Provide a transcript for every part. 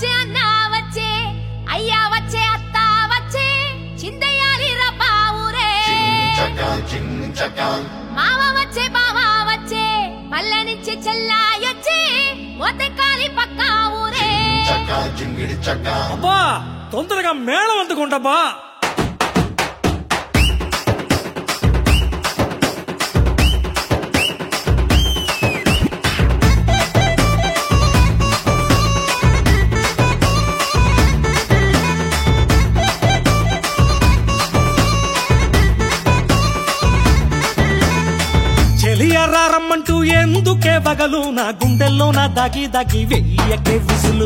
వచ్చే అన్న వచ్చే అయ్యా వచ్చే అత్త వచ్చే చిందయ్యాలి రబ్బా ఊరే మావ వచ్చే బావ వచ్చే పల్లె నుంచి చెల్లాయొచ్చే మోతెక్కాలి పక్క ఊరే అబ్బా తొందరగా మేళం అందుకుంటబ్బా చెలియరా రమ్మంటూ ఎందుకే వగలు నా గుండెల్లో నా దాగి దాగి వెయ్యకే విసులు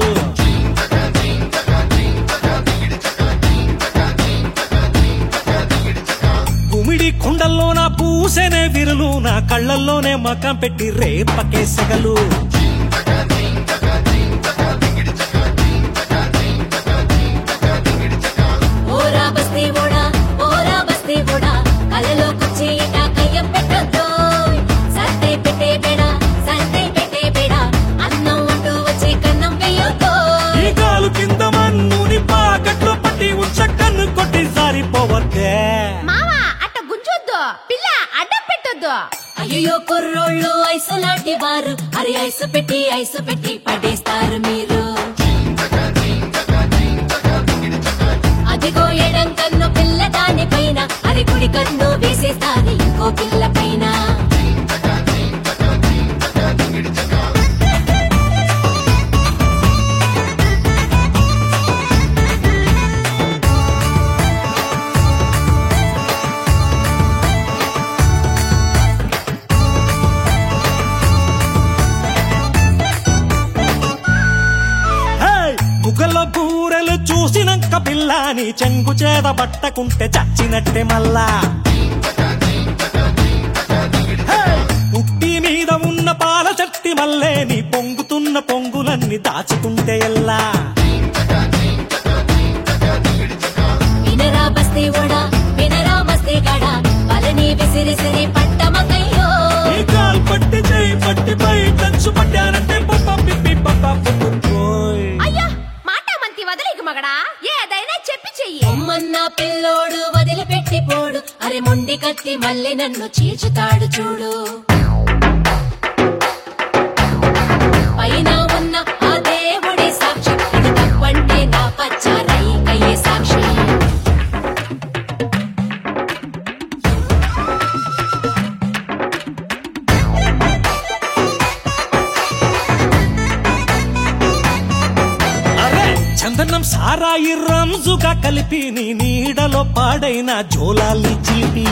గుమిడి కుండల్లో నా పూసెనే విరులు నా కళ్ళల్లోనే మకం పెట్టి రేపకే సెగలు ఓరా బస్తీ ఓడా ఓరా బస్తీ ఓడా కలలోకొచ్చి ఇట కయ్యం పెట్టొద్దు సర్దే పెట్టే బేడ సర్దే పెట్టే బేడ అన్నం అంటూ వచ్చి కన్నం వేయొద్దు ఈ కాలు కింద మన్నుని పాకట్లో పట్టి ఉంచ కన్ను కొట్టి సారిపోవద్దే మావా అట్ట గుంజొద్దు పిల్ల అడ్డం పెట్టొద్దు అయ్యో కుర్రోళ్ళు ఐసు లాంటి వారు అరే ఐసు పెట్టి ఐసు పెట్టి పడేస్తారు మీరు అదిగో ఎడం కన్ను పిల్ల దాని పైన అది కుడి కన్ను వేసేస్తారు ఇంకో పిల్ల పైన హేయ్! బుగ్గల బూరెలు చూసినంక పిల్లాని చెంగు చేద పట్టకుంటే చచ్చినట్టే మల్లా హేయ్! పుట్టి మీద ఉన్న పాల చట్టి మల్లే నీ పొంగుతున్న పొంగులన్నీ దాచుకుంటే ఎల్లా వినరా బస్తీ ఓడా వినరా మస్తీ గడ వలని విసిరిసిరి పట్టమకయ్యో ఈ కాల్ పట్టి చేయి పట్టి పై టచ్చు పట్టానంటే పప్ప పిప్పి పప్ప పుప్పు పోయ్. అయ్యా మాట మంతి వదిలేకు మగడా ఏదైనా చెప్పి చెయ్యి అమ్మన్న పిల్లోడు వదిలిపెట్టి పోడు అరే మొండి కత్తి మళ్ళీ నన్ను చీల్చుతాడు చూడు పైన ఉన్న ఆ దేవుడి సాక్షి ఇది తప్పంటే నా పచ్చ రైకయ్యే సాక్షి అరే చందనం సారాయి రంజుగా కలిపి నీ నీడలో పాడైన జోలాలి చీటి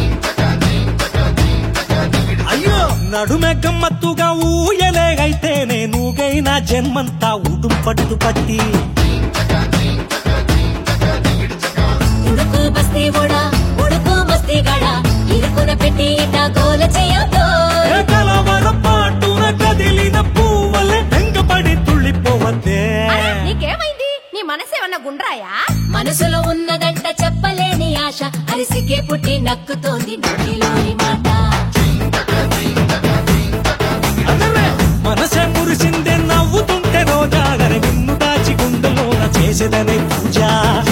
అయ్యో నడుమె గమ్మత్తుగా ఊయలేగైతే నేనుగైనా జన్మంతా ఉడుం పట్టు పట్టి ఉడుకు బస్తీ ఓడా ఉడుకు మస్తీ గడ ఇరుకున పెట్టి ఇట గోల చేయొద్దు ఏ కలవర పాటున కదిలిన పువ్వలే వెంగపడి తుళ్ళిపోవద్దే అరే, నీకేమైంది నీ మనసు ఏమన్నా గుండ్రాయా మనసులో ఉన్నదంట చెప్పలేని ఆశ అరిసికే పుట్టి నక్కుతోంది నోటిలోని మాట అదరే మనసే మురిసిందే నవ్వుతుంటే రోజా గర నిన్ను దాచి గుండెలోన చేసేదనే పూజ